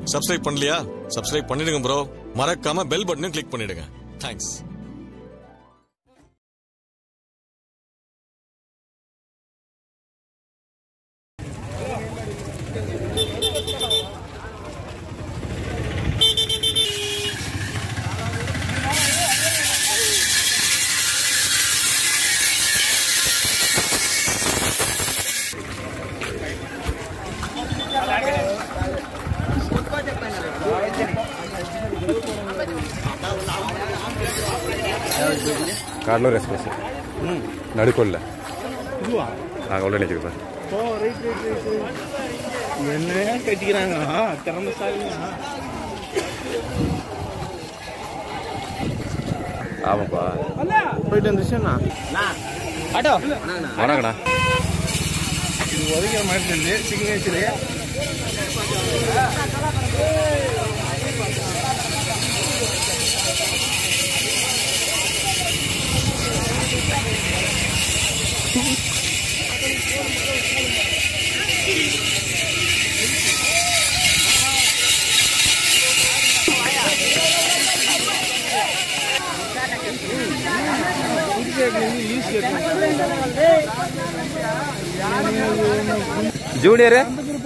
Subscribe பண்ணலையா subscribe பண்ணிடுங்க bro மறக்காம பெல் பட்டனையும் கிளிக் பண்ணிடுங்க தேங்க்ஸ் கடலூர் எக்ஸ்பிரஸ் நடுக்கொல்ல நாங்கள் உள்ள நிற்கிறோம் என்ன கட்டிக்கிறாங்க திறமசாலிங்க ஆமாப்பா போயிட்டு வந்துச்சுண்ணா ஆட்டோ வணக்கண்ணா இது உதவிக்கிற மாதிரி இருந்து சிக்னேச்சரு ஜூனியரு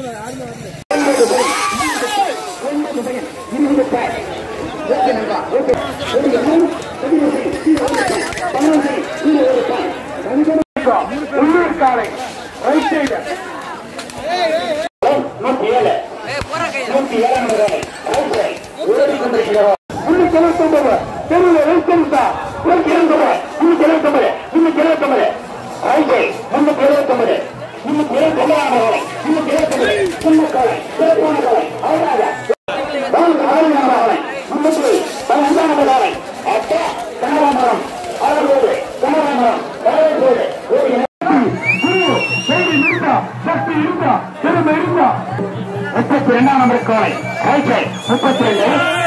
முப்பத்தி ரெண்டாம் நம்பர் காலை முப்பத்தி ரெண்டு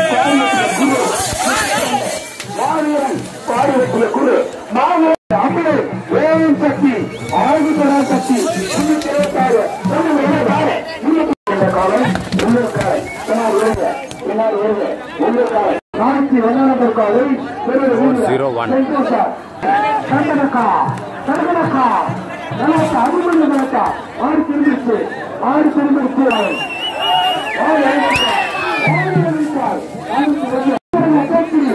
மாவீரன் பாடி வெட்டிய குரு மாவீரன் அமரர் வேகம் சக்தி ஆயுதரா சக்தி முன்னூத்தி இருபத்தாறு ஒன்று என்ன காலை இந்த காலை உள்ளூர் காலை பின்னால் வருங்க பின்னால் வருங்க உள்ளூர் காலை நானூத்தி ஒன்றாம் நம்பர் காலை Zero one. சந்தனக்கா சந்தனக்கா நல்லா அனுமதி நடத்தா ஆறு திரும்பிச்சு ஆறு திரும்பிச்சு ஆறு எழுதிட்டா ஆறு எழுதிட்டார் ஆறு திரும்பி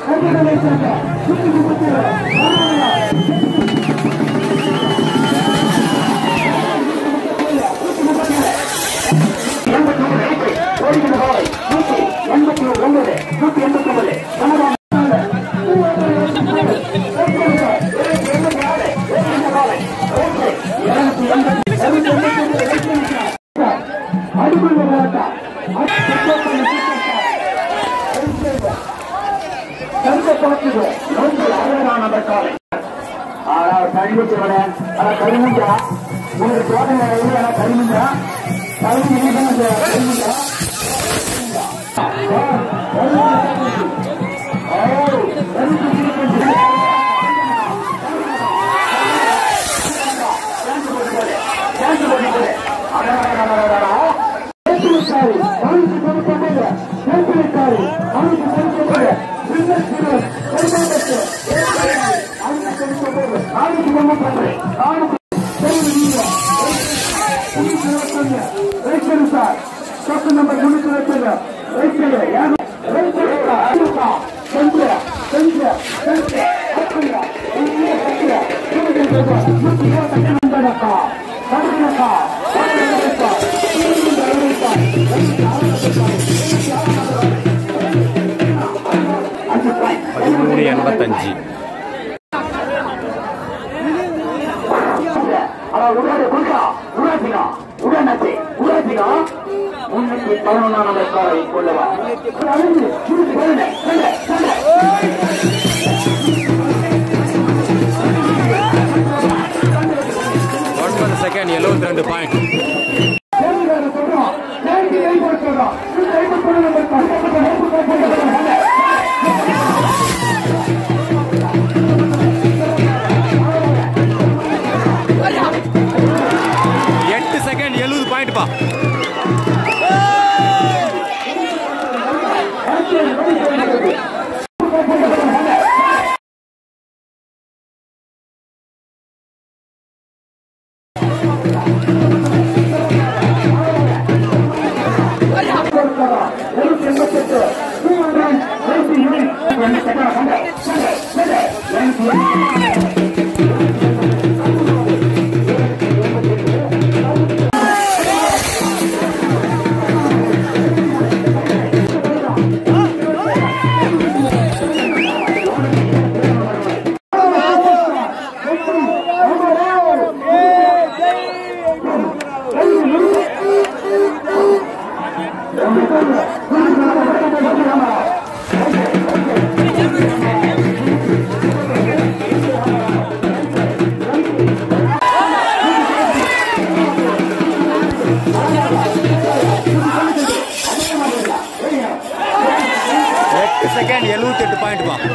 கரிமுஞ்சா உங்களுக்கு சோதனை கரிமுஞ்சா கரிமுஞ்சா கரிமுஞ்சா நம்பர் முன்னூத்தி பதிமூணு எண்பத்தஞ்சு உடனே குடிக்கா உடாச்சிக்கா உடனே உடாச்சிக்கா முன்னூத்தி பதினொன்றாம் நம்பர் காரை கொள்ளவா ஒன்பது செகண்ட் எழுபத்தி ரெண்டு பாயிண்ட் எட்டு செகண்ட் எழுபது பாயிண்ட் பா என்ன கட்டா சண்டை சண்டை சண்டை எனக்கு எட்டு செகண்ட் எழுபத்தி எட்டு பாயிண்ட் பா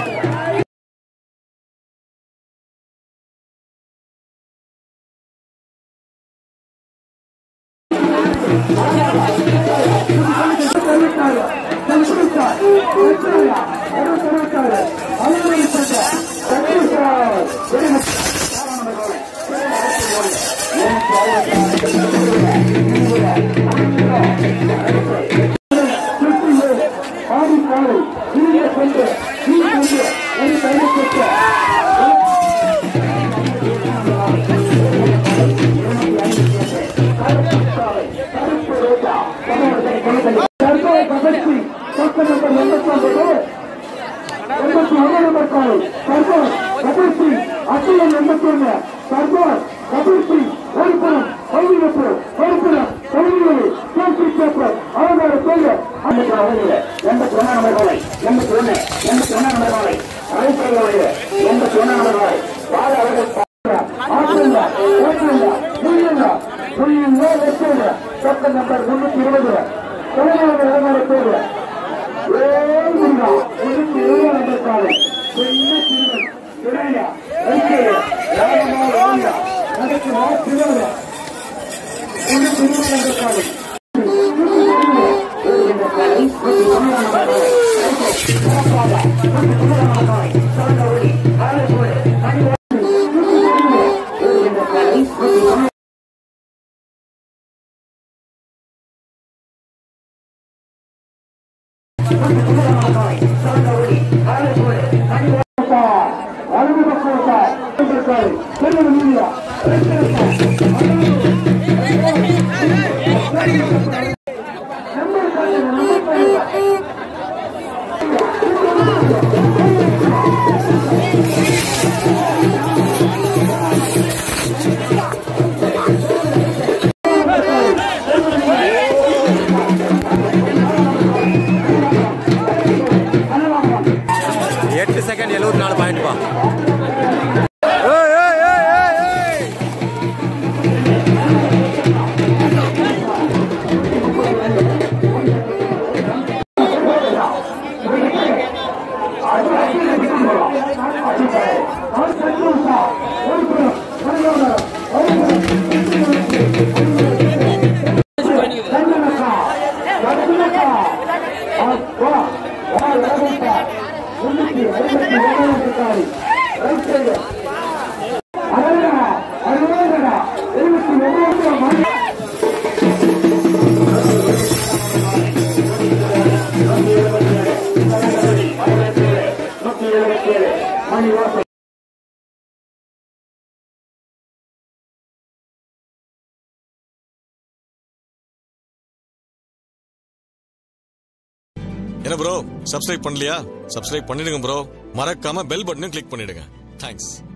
நம்பர் முன்னூத்தி இருபது தொழிலாளர் இடமாறு பேரு எட்டு செகண்ட் எழுபத்தி நாலு பாயிண்ட் பா என்ன ப்ரோ சப்ஸ்கிரைப் பண்ணலையா சப்ஸ்கிரைப் பண்ணிடுங்க ப்ரோ மறக்காம பெல் பட்டனையும் கிளிக் பண்ணிடுங்க தேங்க்ஸ்